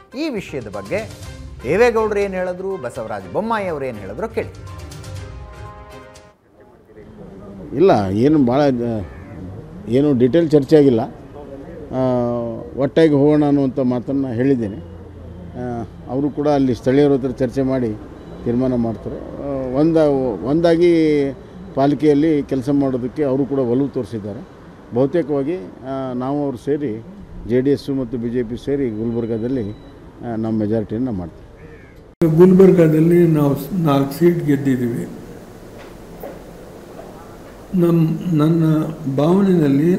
ಈ ವಿಷಯದ ಬಗ್ಗೆ ದೇವೇಗೌಡರು ಏನು ಹೇಳಿದ್ರು ಬಸವರಾಜ ಬೊಮ್ಮಾಯಿ ಅವರು ಏನು ಹೇಳಿದ್ರು ಕೇಳಿ ಇಲ್ಲ ಏನು ಭಾಳ ಏನು ಡಿಟೇಲ್ ಚರ್ಚೆ ಆಗಿಲ್ಲ ಆ, ಒಟ್ಟಾಗಿ ಹೋಗೋಣ ಅನ್ನುವಂಥ ಮಾತನ್ನು ಹೇಳಿದ್ದೇನೆ ಆ, ಅವರು ಕೂಡ ಅಲ್ಲಿ ಸ್ಥಳೀಯರ ಹತ್ರ ಚರ್ಚೆ ಮಾಡಿ ತೀರ್ಮಾನ ಮಾಡ್ತಾರೆ ಆ, ಒಂದ ಒಂದಾಗಿ ಪಾಲಿಕೆಯಲ್ಲಿ ಕೆಲಸ ಮಾಡೋದಕ್ಕೆ ಅವರು ಕೂಡ ಒಲವು ತೋರಿಸಿದ್ದಾರೆ ಬಹುತೇಕವಾಗಿ ಆ, ನಾವು ಅವರು ಸೇರಿ ಜೆ ಡಿ ಎಸ್ಸು ಮತ್ತು ಬಿ ಜೆ ಪಿ ಸೇರಿ ಗುಲ್ಬರ್ಗಾದಲ್ಲಿ ಆ, ನಮ್ಮ ಮೆಜಾರಿಟಿಯನ್ನು ಮಾಡ್ತೀವಿ ಗುಲ್ಬರ್ಗಾದಲ್ಲಿ ನಾವು ಸ್- ನಾಲ್ಕು ಸೀಟ್ ಗೆದ್ದಿದ್ದೀವಿ ನಮ್ಮ ನನ್ನ ಭಾವನೆಯಲ್ಲಿ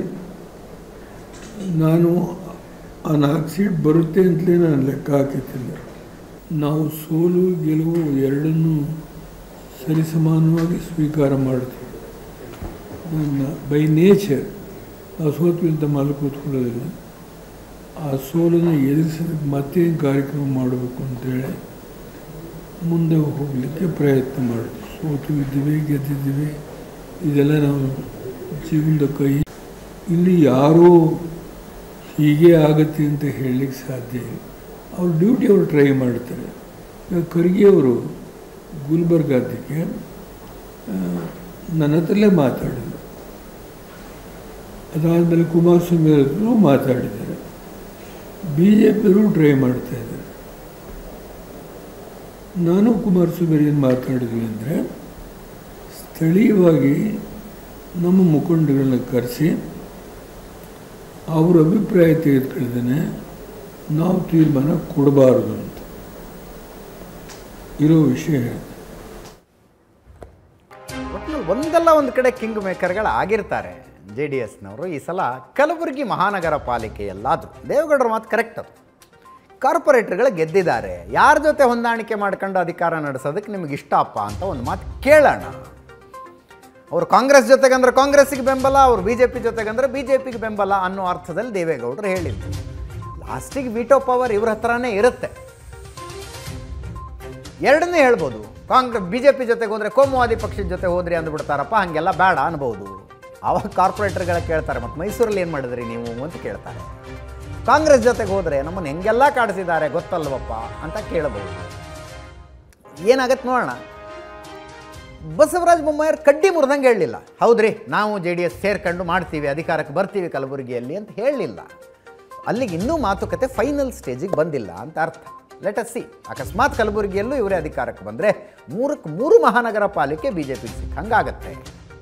ನಾನು ಆ ನಾಲ್ಕು ಸೀಟ್ ಬರುತ್ತೆ ಅಂತಲೇ ನಾನು ಲೆಕ್ಕ ಹಾಕಿತ್ತಿಲ್ಲ ನಾವು ಸೋಲು ಗೆಲುವು ಎರಡನ್ನೂ ಸರಿಸಮಾನವಾಗಿ ಸ್ವೀಕಾರ ಮಾಡ್ತೀವಿ ನನ್ನ ಬೈ ನೇಚರ್ ನಾವು ಸೋತ್ವಿ ಅಂತ ಮೇಲೆ ಕೂತ್ಕೊಳ್ಳೋದಿಲ್ಲ ಆ ಸೋಲನ್ನು ಎದುರಿಸೋದಕ್ಕೆ ಮತ್ತೇನು ಕಾರ್ಯಕ್ರಮ ಮಾಡಬೇಕು ಅಂತೇಳಿ ಮುಂದೆ ಹೋಗಲಿಕ್ಕೆ ಪ್ರಯತ್ನ ಮಾಡಿದ್ವಿ ಸೋತು ಇದ್ದೀವಿ ಗೆದ್ದಿದ್ದೀವಿ ಇದೆಲ್ಲ ನಾವು ಜೀವನದ ಕೈ ಇಲ್ಲಿ ಯಾರೂ ಹೀಗೆ ಆಗತ್ತೆ ಅಂತ ಹೇಳಲಿಕ್ಕೆ ಸಾಧ್ಯ ಇಲ್ಲ ಅವ್ರ ಡ್ಯೂಟಿ ಅವರು ಟ್ರೈ ಮಾಡ್ತಾರೆ ಈಗ ಖರ್ಗೆ ಅವರು ಗುಲ್ಬರ್ಗಾದಕ್ಕೆ ಆ, ನನ್ನ ಹತ್ರಲ್ಲೇ ಮಾತಾಡಿದ್ರು ಅದಾದಮೇಲೆ ಕುಮಾರಸ್ವಾಮಿ ಅವ್ರ ಹತ್ರನೂ ಮಾತಾಡಿದ್ದಾರೆ ಬಿ ಜೆ ಪಿಯವರು ಟ್ರೈ ಮಾಡ್ತಾ ಇದ್ದಾರೆ ನಾನು ಕುಮಾರಸ್ವಾಮಿ ಏನು ಮಾತಾಡಿದ್ವಿ ಅಂದರೆ ಸ್ಥಳೀಯವಾಗಿ ನಮ್ಮ ಮುಖಂಡಗಳನ್ನ ಕರೆಸಿ ಅವ್ರ ಅಭಿಪ್ರಾಯ ತೆಗೆದುಕೊಳ್ಳದೇನೆ ನಾವು ತೀರ್ಮಾನ ಕೊಡಬಾರದು ಅಂತ ಇರೋ ವಿಷಯ ಹೇಳ್ತೀನಿ. ಒಟ್ಟಿನಲ್ಲಿ ಒಂದಲ್ಲ ಒಂದು ಕಡೆ ಕಿಂಗ್ ಮೇಕರ್ಗಳು ಆಗಿರ್ತಾರೆ ಜೆ ಡಿ ಎಸ್ನವರು ಈ ಸಲ ಕಲಬುರಗಿ ಮಹಾನಗರ ಪಾಲಿಕೆಯಲ್ಲಾದರೂ ದೇವೇಗೌಡರ ಮಾತು ಕರೆಕ್ಟ್ ಅದು ಕಾರ್ಪೊರೇಟರ್ಗಳು ಗೆದ್ದಿದ್ದಾರೆ ಯಾರ ಜೊತೆ ಹೊಂದಾಣಿಕೆ ಮಾಡ್ಕೊಂಡು ಅಧಿಕಾರ ನಡೆಸೋದಕ್ಕೆ ನಿಮ್ಗೆ ಇಷ್ಟಪ್ಪ ಅಂತ ಒಂದು ಮಾತು ಕೇಳೋಣ ಅವರು ಕಾಂಗ್ರೆಸ್ ಜೊತೆಗಂದ್ರೆ ಕಾಂಗ್ರೆಸ್ಸಿಗೆ ಬೆಂಬಲ ಅವರು ಬಿ ಜೆ ಪಿ ಜೊತೆಗಂದ್ರೆ ಬಿ ಜೆ ಪಿಗೆ ಬೆಂಬಲ ಅನ್ನೋ ಅರ್ಥದಲ್ಲಿ ದೇವೇಗೌಡರು ಹೇಳಿದ್ರು ಲಾಸ್ಟಿಗೆ ವಿಟೋ ಪವರ್ ಇವ್ರ ಹತ್ರನೇ ಇರುತ್ತೆ ಎರಡನ್ನೇ ಹೇಳ್ಬೋದು ಕಾಂಗ್ರೆಸ್ ಬಿ ಜೆ ಪಿ ಜೊತೆಗೆ ಹೋದರೆ ಕೋಮುವಾದಿ ಪಕ್ಷದ ಜೊತೆ ಹೋದ್ರಿ ಅಂದ್ಬಿಡ್ತಾರಪ್ಪ ಹಾಗೆಲ್ಲ ಬೇಡ ಅನ್ಬೋದು ಆವಾಗ ಕಾರ್ಪೊರೇಟರ್ಗಳ ಕೇಳ್ತಾರೆ ಮತ್ತು ಮೈಸೂರಲ್ಲಿ ಏನು ಮಾಡಿದ್ರಿ ನೀವು ಅಂತ ಕೇಳ್ತಾರೆ ಕಾಂಗ್ರೆಸ್ ಜೊತೆಗೆ ಹೋದರೆ ನಮ್ಮನ್ನು ಹೆಂಗೆಲ್ಲ ಕಾಡಿಸಿದ್ದಾರೆ ಗೊತ್ತಲ್ವಪ್ಪ ಅಂತ ಕೇಳಬಹುದು ಏನಾಗತ್ತೆ ನೋಡೋಣ ಬಸವರಾಜ ಬೊಮ್ಮಾಯರ್ ಕಡ್ಡಿ ಮುರಿದಂಗೆ ಹೇಳಲಿಲ್ಲ ಹೌದ್ರಿ ನಾವು ಜೆ ಡಿ ಎಸ್ ಸೇರ್ಕೊಂಡು ಮಾಡ್ತೀವಿ ಅಧಿಕಾರಕ್ಕೆ ಬರ್ತೀವಿ ಕಲಬುರಗಿಯಲ್ಲಿ ಅಂತ ಹೇಳಲಿಲ್ಲ ಅಲ್ಲಿಗೆ ಇನ್ನೂ ಮಾತುಕತೆ ಫೈನಲ್ ಸ್ಟೇಜಿಗೆ ಬಂದಿಲ್ಲ ಅಂತ ಅರ್ಥ ಲೆಟ್ ಅಸ್ ಸಿ ಅಕಸ್ಮಾತ್ ಕಲಬುರಗಿಯಲ್ಲೂ ಇವರೇ ಅಧಿಕಾರಕ್ಕೆ ಬಂದರೆ ಮೂರಕ್ಕೆ ಮೂರು ಮಹಾನಗರ ಪಾಲಿಕೆ ಬಿ ಜೆ ಪಿಗೆ ಸಿಕ್ಕಂಗಾಗತ್ತೆ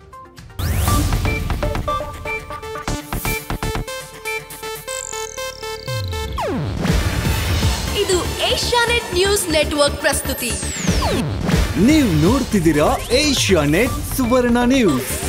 ಇದು ಏಷ್ಯಾನೆಟ್ ನ್ಯೂಸ್ ನೆಟ್ವರ್ಕ್ ಪ್ರಸ್ತುತಿ ನೀವು ನೋಡ್ತಿದ್ದೀರಾ ಏಷ್ಯಾ ನೆಟ್ ಸುವರ್ಣ ನ್ಯೂಸ್